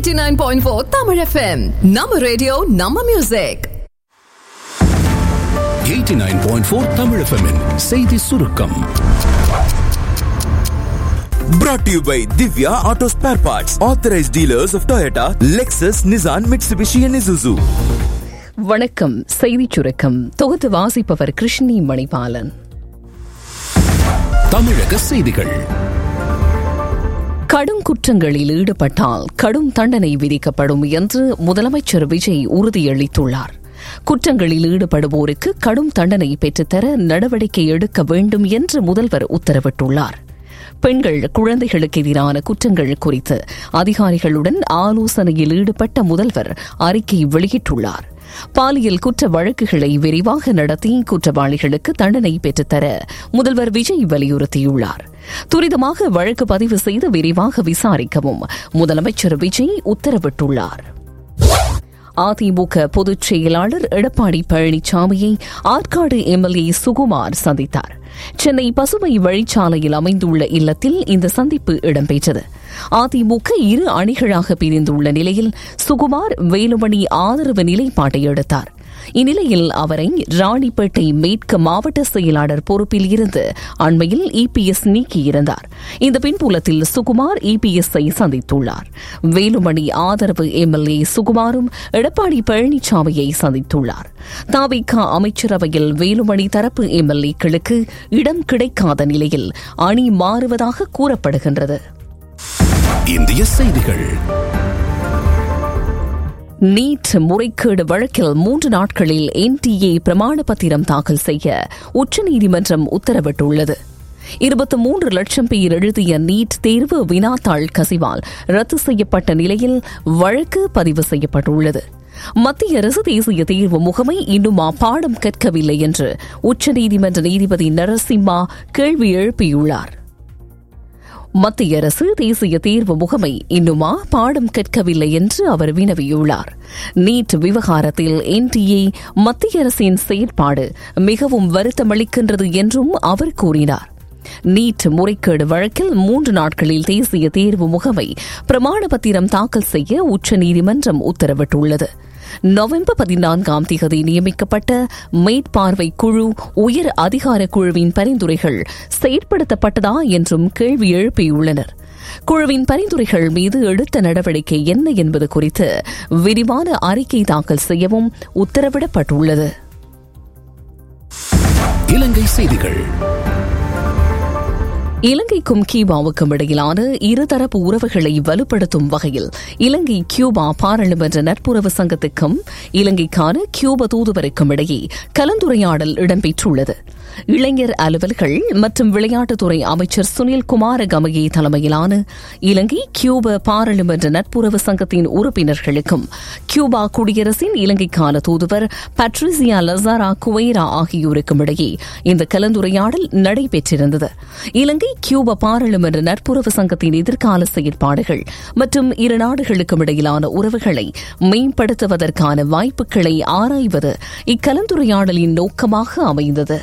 89.4 Tamil FM. நம்ம radio நம்ம music 89.4 Tamil FM -இன் செய்தி சுருக்கம் Brought to you by Divya Auto Spare Parts, authorized dealers of Toyota, Lexus, Nissan, Mitsubishi, and Isuzu. வணக்கம் செய்திச் சுருக்கம் தொகுத்து வாசிப்பவர் கிருஷ்ணி மணிபாலன் தமிழக செய்திகள் கடும் குற்றங்களில் ஈடுபட்டால் கடும் தண்டனை விதிக்கப்படும் என்று முதலமைச்சர் விஜய் உறுதியளித்துள்ளார் குற்றங்களில் ஈடுபடுவோருக்கு கடும் தண்டனை பெற்றுத்தர நடவடிக்கை எடுக்க வேண்டும் என்று முதல்வர் உத்தரவிட்டுள்ளார் பெண்கள் குழந்தைகளுக்கு எதிரான குற்றங்கள் குறித்து அதிகாரிகளுடன் ஆலோசனையில் ஈடுபட்ட முதல்வர் அறிக்கை வெளியிட்டுள்ளார் பாலியல் குற்ற வழக்குகளை விரிவாக நடத்தி குற்றவாளிகளுக்கு தண்டனை பெற்றுத்தர முதல்வர் விஜய் வலியுறுத்தியுள்ளார் துரிதமாக வழக்கு பதிவு செய்து விரிவாக விசாரிக்கவும் முதலமைச்சர் விஜய் உத்தரவிட்டுள்ளார் அதிமுக பொதுச் செயலாளர் எடப்பாடி பழனிசாமியை ஆற்காடு எம்எல்ஏ சுகுமார் சந்தித்தார் சென்னை பசுமை வழிச்சாலையில் அமைந்துள்ள இல்லத்தில் இந்த சந்திப்பு இடம்பெற்றது அதிமுக இரு அணிகளாக பிரிந்துள்ள நிலையில் சுகுமார் வேலுமணி ஆதரவு நிலைப்பாட்டை எடுத்தார் இந்நிலையில் அவரை ராணிப்பேட்டை மேற்கு மாவட்ட செயலாளர் பொறுப்பில் இருந்து அண்மையில் இபிஎஸ் நீக்கியிருந்தார் இந்த பின்புலத்தில் சுகுமார் இபிஎஸ்ஐ சந்தித்துள்ளார் வேலுமணி ஆதரவு எம்எல்ஏ சுகுமாரும் எடப்பாடி பழனிசாமியை சந்தித்துள்ளார் தாவிக அமைச்சரவையில் வேலுமணி தரப்பு எம்எல்ஏக்களுக்கு இடம் கிடைக்காத நிலையில் அணி மாறுவதாக கூறப்படுகின்றது இந்திய செய்திகள் நீட் முறைகேடு வழக்கில் மூன்று நாட்களில் என்டிஏ பிரமாண பத்திரம் தாக்கல் செய்ய உச்சநீதிமன்றம் உத்தரவிட்டுள்ளது இருபத்தி மூன்று லட்சம் பேர் எழுதிய நீட் தேர்வு வினாத்தாள் கசிவால் ரத்து செய்யப்பட்ட நிலையில் வழக்கு பதிவு செய்யப்பட்டுள்ளது மத்திய அரசு தேசிய தேர்வு முகமை இன்னுமா பாடம் கற்கவில்லை என்று உச்சநீதிமன்ற நீதிபதி நரசிம்மா கேள்வி எழுப்பியுள்ளார் மத்திய அரசு தேசிய தேர்வு முகமை இன்னுமா பாடம் கற்கவில்லை என்று அவர் வினவியுள்ளார் நீட் விவகாரத்தில் என்டிஏ மத்திய அரசின் செயற்பாடு மிகவும் வருத்தமளிக்கின்றது என்றும் அவர் கூறினார் நீட் முறைகேடு வழக்கில் மூன்று நாட்களில் தேசிய தேர்வு முகமை பிரமாண பத்திரம் தாக்கல் செய்ய உச்சநீதிமன்றம் உத்தரவிட்டுள்ளது நவம்பர் பதினான்காம் தேதி நியமிக்கப்பட்ட மேற்பார்வை குழு உயர் அதிகார குழுவின் பரிந்துரைகள் செயற்படுத்தப்பட்டதா என்றும் கேள்வி எழுப்பியுள்ளனர் குழுவின் பரிந்துரைகள் மீது எடுத்த நடவடிக்கை என்ன என்பது குறித்து விரிவான அறிக்கை தாக்கல் செய்யவும் உத்தரவிடப்பட்டுள்ளது இலங்கை செய்திகள் இலங்கைக்கும் கியூபாவுக்கும் இடையிலான இருதரப்பு உறவுகளை வலுப்படுத்தும் வகையில் இலங்கை கியூபா பாராளுமன்ற நட்புறவு சங்கத்துக்கும் இலங்கைக்கான கியூபா தூதுவருக்கும் இடையே கலந்துரையாடல் இடம்பெற்றுள்ளது இளைஞர் அலுவல்கள் மற்றும் விளையாட்டுத்துறை அமைச்சர் சுனில் குமார கமகே தலைமையிலான இலங்கை கியூபா பாராளுமன்ற நட்புறவு சங்கத்தின் உறுப்பினர்களுக்கும் கியூபா குடியரசின் இலங்கைக்கான தூதுவர் பட்ரிசியா லசாரா குவைரா ஆகியோருக்கும் இடையே இந்த கலந்துரையாடல் நடைபெற்றிருந்தது இலங்கை கியூபா பாராளுமன்ற நட்புறவு சங்கத்தின் எதிர்கால செயற்பாடுகள் மற்றும் இரு நாடுகளுக்கும் இடையிலான உறவுகளை மேம்படுத்துவதற்கான வாய்ப்புகளை ஆராய்வது இக்கலந்துரையாடலின் நோக்கமாக அமைந்தது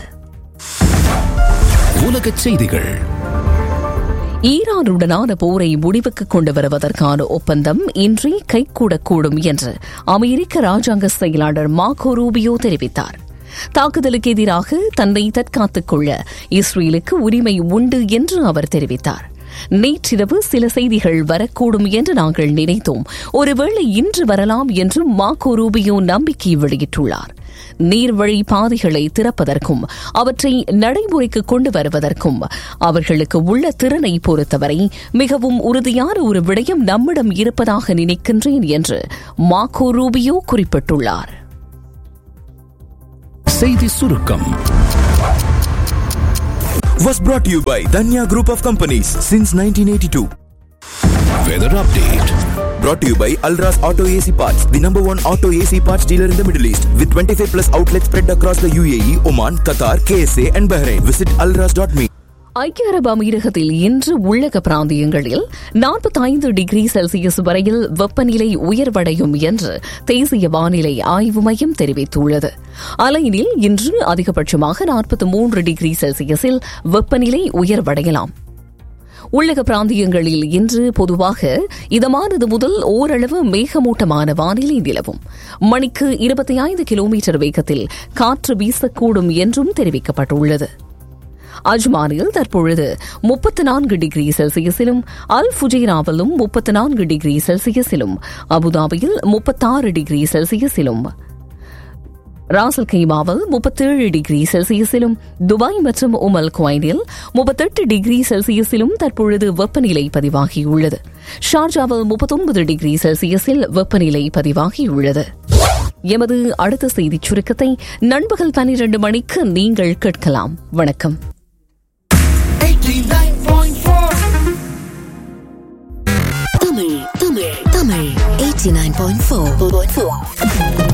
உலகச் செய்திகள் ஈரானுடனான போரை முடிவுக்கு கொண்டு வருவதற்கான ஒப்பந்தம் இன்றே கைகூடக்கூடும் என்று அமெரிக்க ராஜாங்க செயலாளர் மார்கோ ரூபியோ தெரிவித்தார் தாக்குதலுக்கு எதிராக தன்னை தற்காத்துக் கொள்ள இஸ்ரேலுக்கு உரிமை உண்டு என்று அவர் தெரிவித்தார் நேற்றிரவு சில செய்திகள் வரக்கூடும் என்று நாங்கள் நினைத்தோம் ஒருவேளை இன்று வரலாம் என்று மார்கோ ரூபியோ நம்பிக்கை வெளியிட்டுள்ளார் நீர்வழி பாதைகளை திறப்பதற்கும் அவற்றை நடைமுறைக்கு கொண்டு வருவதற்கும் அவர்களுக்கு உள்ள திறனை பொறுத்தவரை மிகவும் உறுதியான ஒரு விடயம் நம்மிடம் இருப்பதாக நினைக்கின்றேன் என்று மார்கோ ரூபியோ குறிப்பிட்டுள்ளார் செய்தி சுருக்கம் Was brought to you by Danya Group of Companies since 1982. Weather update Brought to you by Alras Auto AC Parts, the number one auto AC parts dealer in the Middle East, with 25 plus outlets spread across the UAE, Oman, Qatar, KSA, and Bahrain. Visit alras.me. ஐக்கிய அரபு அமீரகத்தில் இன்று உள்ளக பிராந்தியங்களில் நாற்பத்தைந்து degree Celsius வரையில் வெப்பநிலை உயர்வடையும் என்று தேசிய வானிலை ஆய்வு மையம் தெரிவித்துள்ளது அலைனில் இன்று அதிகபட்சமாக நாற்பத்தி மூன்று டிகிரி செல்சியஸில் வெப்பநிலை உயர்வடையலாம் உள்ளக பிராந்தியங்களில் இன்று பொதுவாக இதமானது முதல் ஓரளவு மேகமூட்டமான வானிலை நிலவும் மணிக்கு இருபத்தி ஐந்து கிலோமீட்டர் வேகத்தில் காற்று வீசக்கூடும் என்றும் தெரிவிக்கப்பட்டுள்ளது அஜ்மானில் தற்பொழுது முப்பத்தி நான்கு டிகிரி செல்சியஸிலும் அல் ஃபுஜைராவிலும் முப்பத்தி நான்கு டிகிரி செல்சியஸிலும் அபுதாபியில் முப்பத்தாறு டிகிரி செல்சியஸிலும் ராசல் கைமாவில் முப்பத்தேழு டிகிரி செல்சியஸிலும் துபாய் மற்றும் உமல் குவைனில் முப்பத்தெட்டு டிகிரி செல்சியஸிலும் தற்பொழுது வெப்பநிலை பதிவாகியுள்ளது ஷார்ஜாவில் முப்பத்தொன்பது டிகிரி செல்சியஸில் வெப்பநிலை பதிவாகியுள்ளது எமது அடுத்த செய்திச் சுருக்கத்தை நண்பகல் பனிரண்டு மணிக்கு நீங்கள் கேட்கலாம் வணக்கம் தமிழ் தமிழ் தமிழ் 89.4